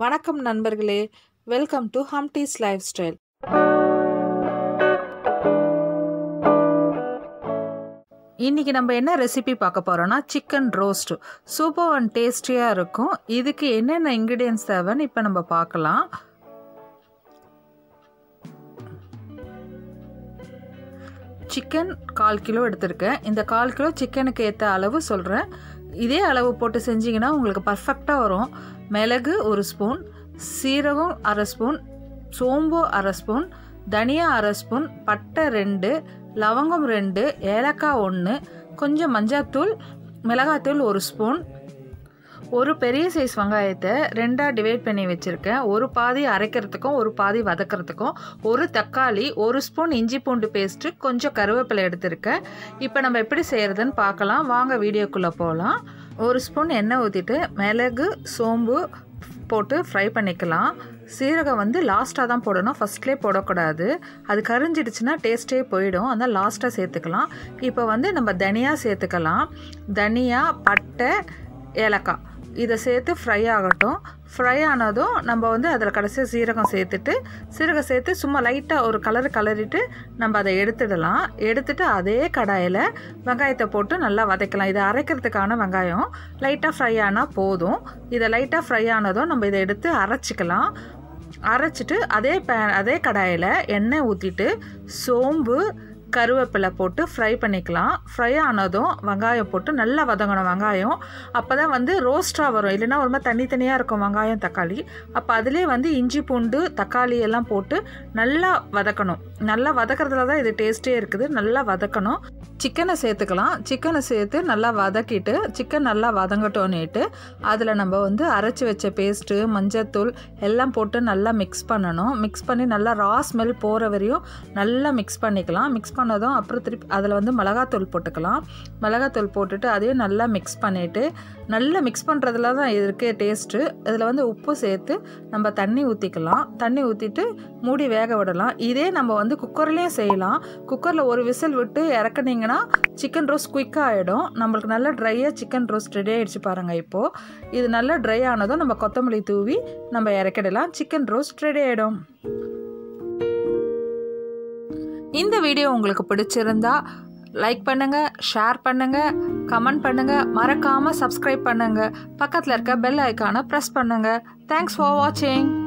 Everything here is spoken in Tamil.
வணக்கம் நண்பர்களே welcome to Humtees lifestyle இன்னைக்கு நம்ம என்ன ரெசிபி பார்க்க போறோம்னா சிக்கன் ரோஸ்ட் சூப்பர் அண்ட் டேஸ்டியாக இருக்கும் இதுக்கு என்னென்ன இன்க்ரீடியன்ஸ் தேவைன்னு இப்போ நம்ம பார்க்கலாம் சிக்கன் கால் கிலோ எடுத்திருக்கேன் இந்த கால் கிலோ சிக்கனுக்கு ஏற்ற அளவு சொல்கிறேன் இதே அளவு போட்டு செஞ்சிங்கன்னா உங்களுக்கு பர்ஃபெக்டாக வரும் மிளகு ஒரு ஸ்பூன் சீரகம் அரை ஸ்பூன் சோம்பு அரை ஸ்பூன் தனியா அரை ஸ்பூன் பட்டை ரெண்டு லவங்கம் ரெண்டு ஏலக்காய் ஒன்று கொஞ்சம் மஞ்சாத்தூள் மிளகாத்தூள் ஒரு ஸ்பூன் ஒரு பெரிய சைஸ் வெங்காயத்தை ரெண்டாக டிவைட் பண்ணி வச்சுருக்கேன் ஒரு பாதி அரைக்கிறதுக்கும் ஒரு பாதி வதக்கிறதுக்கும் ஒரு தக்காளி ஒரு ஸ்பூன் இஞ்சி பூண்டு பேஸ்ட்டு கொஞ்சம் கருவேப்பிலை எடுத்திருக்கேன் இப்போ நம்ம எப்படி செய்கிறதுன்னு பார்க்கலாம் வாங்க வீடியோக்குள்ளே போகலாம் ஒரு ஸ்பூன் எண்ணெய் ஊற்றிட்டு மிளகு சோம்பு போட்டு ஃப்ரை பண்ணிக்கலாம் சீரகம் வந்து லாஸ்ட்டாக தான் போடணும் ஃபஸ்ட்லேயே போடக்கூடாது அது கரிஞ்சிடுச்சுன்னா டேஸ்ட்டே போயிடும் அதனால் லாஸ்ட்டாக சேர்த்துக்கலாம் இப்போ வந்து நம்ம தனியாக சேர்த்துக்கலாம் தனியா பட்டை ஏலக்காய் இதை சேர்த்து ஃப்ரை ஆகட்டும் ஃப்ரை ஆனதும் நம்ம வந்து அதில் கடைசியாக சீரகம் சேர்த்துட்டு சீரகம் சேர்த்து சும்மா லைட்டாக ஒரு கலர் கலரிட்டு நம்ம அதை எடுத்துடலாம் எடுத்துட்டு அதே கடாயில் வெங்காயத்தை போட்டு நல்லா வதக்கலாம் இதை அரைக்கிறதுக்கான வெங்காயம் லைட்டாக ஃப்ரை ஆனால் போதும் இதை லைட்டாக ஃப்ரை ஆனதும் நம்ம இதை எடுத்து அரைச்சிக்கலாம் அரைச்சிட்டு அதே பே அதே கடாயில் எண்ணெய் ஊற்றிட்டு சோம்பு கருவேப்பிலை போட்டு ஃப்ரை பண்ணிக்கலாம் ஃப்ரை ஆனதும் வெங்காயம் போட்டு நல்லா வதங்கணும் வெங்காயம் அப்போ தான் வந்து ரோஸ்ட்டாக வரும் இல்லைன்னா ஒரு மாதிரி தனித்தனியாக இருக்கும் வெங்காயம் தக்காளி அப்போ அதிலே வந்து இஞ்சி பூண்டு தக்காளி எல்லாம் போட்டு நல்லா வதக்கணும் நல்லா வதக்கிறதுல தான் இது டேஸ்ட்டே இருக்குது நல்லா வதக்கணும் சிக்கனை சேர்த்துக்கலாம் சிக்கனை சேர்த்து நல்லா வதக்கிட்டு சிக்கன் நல்லா வதங்கட்டோன்னுட்டு அதில் நம்ம வந்து அரைச்சி வச்ச பேஸ்ட்டு மஞ்சத்தூள் எல்லாம் போட்டு நல்லா மிக்ஸ் பண்ணணும் மிக்ஸ் பண்ணி நல்லா ரா ஸ்மெல் போகிற வரையும் நல்லா மிக்ஸ் பண்ணிக்கலாம் மிக்ஸ் பண்ணதும் அப்புறம் திருப்பி அதில் வந்து மிளகாத்தூள் போட்டுக்கலாம் மிளகாத்தூள் போட்டுட்டு அதையும் நல்லா மிக்ஸ் பண்ணிவிட்டு நல்லா மிக்ஸ் பண்ணுறதுல தான் இருக்கே டேஸ்ட்டு இதில் வந்து உப்பு சேர்த்து நம்ம தண்ணி ஊற்றிக்கலாம் தண்ணி ஊற்றிட்டு மூடி வேக விடலாம் இதே நம்ம வந்து குக்கர்லேயும் செய்யலாம் குக்கரில் ஒரு விசில் விட்டு இறக்குனீங்கன்னா சிக்கன் ரோஸ்ட் குயிக்காக ஆகிடும் நம்மளுக்கு நல்லா ட்ரையாக சிக்கன் ரோஸ்ட் ரெடி ஆகிடுச்சு பாருங்கள் இப்போது இது நல்லா ட்ரை ஆனதும் நம்ம கொத்தமல்லி தூவி நம்ம இறக்கிடலாம் சிக்கன் ரோஸ்ட் ரெடி ஆகிடும் இந்த வீடியோ உங்களுக்கு பிடிச்சிருந்தா லைக் பண்ணுங்க ஷேர் பண்ணுங்க கமெண்ட் பண்ணுங்க மறக்காம சப்ஸ்கிரைப் பண்ணுங்க பக்கத்தில் இருக்க பெல் ஐக்கானை ப்ரெஸ் பண்ணுங்க தேங்க்ஸ் ஃபார் வாட்சிங்